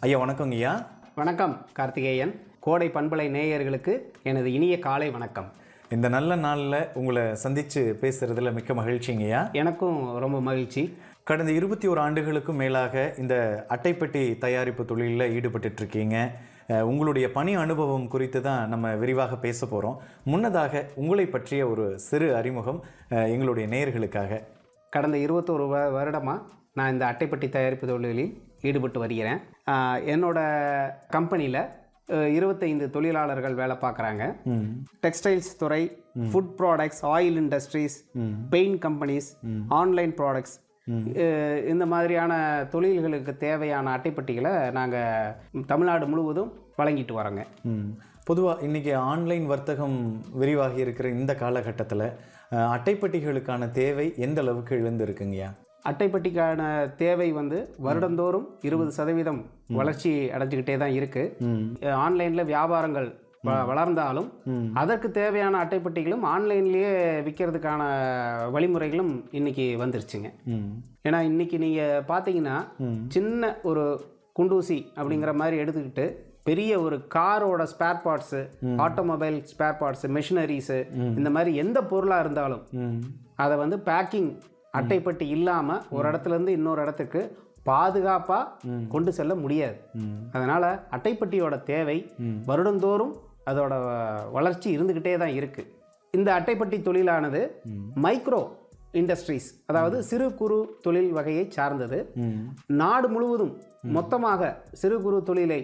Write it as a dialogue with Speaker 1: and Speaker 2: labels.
Speaker 1: ஐயா வணக்கங்க ஐயா
Speaker 2: வணக்கம் கார்த்திகேயன் கோடை பண்பலை நேயர்களுக்கு எனது இனிய காலை வணக்கம்
Speaker 1: இந்த நல்ல நாளில் உங்களை சந்தித்து பேசுகிறதுல மிக்க மகிழ்ச்சிங்க ஐயா
Speaker 2: எனக்கும் ரொம்ப மகிழ்ச்சி
Speaker 1: கடந்த இருபத்தி ஒரு ஆண்டுகளுக்கும் மேலாக இந்த அட்டைப்பெட்டி தயாரிப்பு தொழிலில் ஈடுபட்டுட்டு இருக்கீங்க அஹ், உங்களுடைய பணி அனுபவம் குறித்து தான் நம்ம விரிவாக பேச போகிறோம் முன்னதாக உங்களை பற்றிய ஒரு சிறு அறிமுகம் அஹ், எங்களுடைய நேயர்களுக்காக
Speaker 2: கடந்த இருபத்தோரு வ வருடமாக நான் இந்த அட்டைப்பட்டி தயாரிப்பு தொழிலில் ஈடுபட்டு வருகிறேன் ஆஹ், என்னோட கம்பெனியில் இருபத்தைந்து தொழிலாளர்கள் வேலை பார்க்குறாங்க டெக்ஸ்டைல்ஸ் துறை food products oil industries paint companies online products இந்த மாதிரியான தொழில்களுக்கு தேவையான அட்டைப்பட்டிகளை நாங்கள் தமிழ்நாடு முழுவதும் வழங்கிட்டு வரோங்க
Speaker 1: பொதுவாக இன்றைக்கி ஆன்லைன் வர்த்தகம் விரிவாகி இருக்கிற இந்த காலகட்டத்தில் அட்டைப்பெட்டிகளுக்கான தேவை எந்த அளவுக்கு எழுந்திருக்குங்கய்யா
Speaker 2: அட்டைப்பட்டிக்கான தேவை வந்து வருடந்தோறும் இருபது சதவீதம் வளர்ச்சி அடைஞ்சுக்கிட்டே தான் இருக்குது ஆன்லைனில் வியாபாரங்கள் வ- வளர்ந்தாலும் அதற்கு தேவையான அட்டைப்பட்டிகளும் ஆன்லைன்லேயே விற்கிறதுக்கான வழிமுறைகளும் இன்னைக்கு வந்துருச்சுங்க
Speaker 1: ம்
Speaker 2: ஏன்னா இன்னைக்கு நீங்கள் பார்த்தீங்கன்னா சின்ன ஒரு குண்டூசி அப்படிங்கிற மாதிரி எடுத்துக்கிட்டு பெரிய ஒரு காரோட spare parts automobile spare parts machineries இந்த மாதிரி எந்த பொருளாக இருந்தாலும்
Speaker 1: ம்
Speaker 2: அதை வந்து பேக்கிங் அட்டைப்பட்டி இல்லாமல் ஒரு இடத்துல இருந்து இன்னொரு இடத்துக்கு பாதுகாப்பாக கொண்டு செல்ல முடியாது அதனால் அட்டைப்பட்டியோட தேவை வருடந்தோறும் அதோட வளர்ச்சி இருந்துக்கிட்டே தான் இருக்குது இந்த அட்டைப்பட்டி தொழிலானது மைக்ரோ இண்டஸ்ட்ரீஸ் அதாவது சிறு குறு தொழில் வகையை சார்ந்தது நாடு முழுவதும் மொத்தமாக சிறு குறு தொழிலை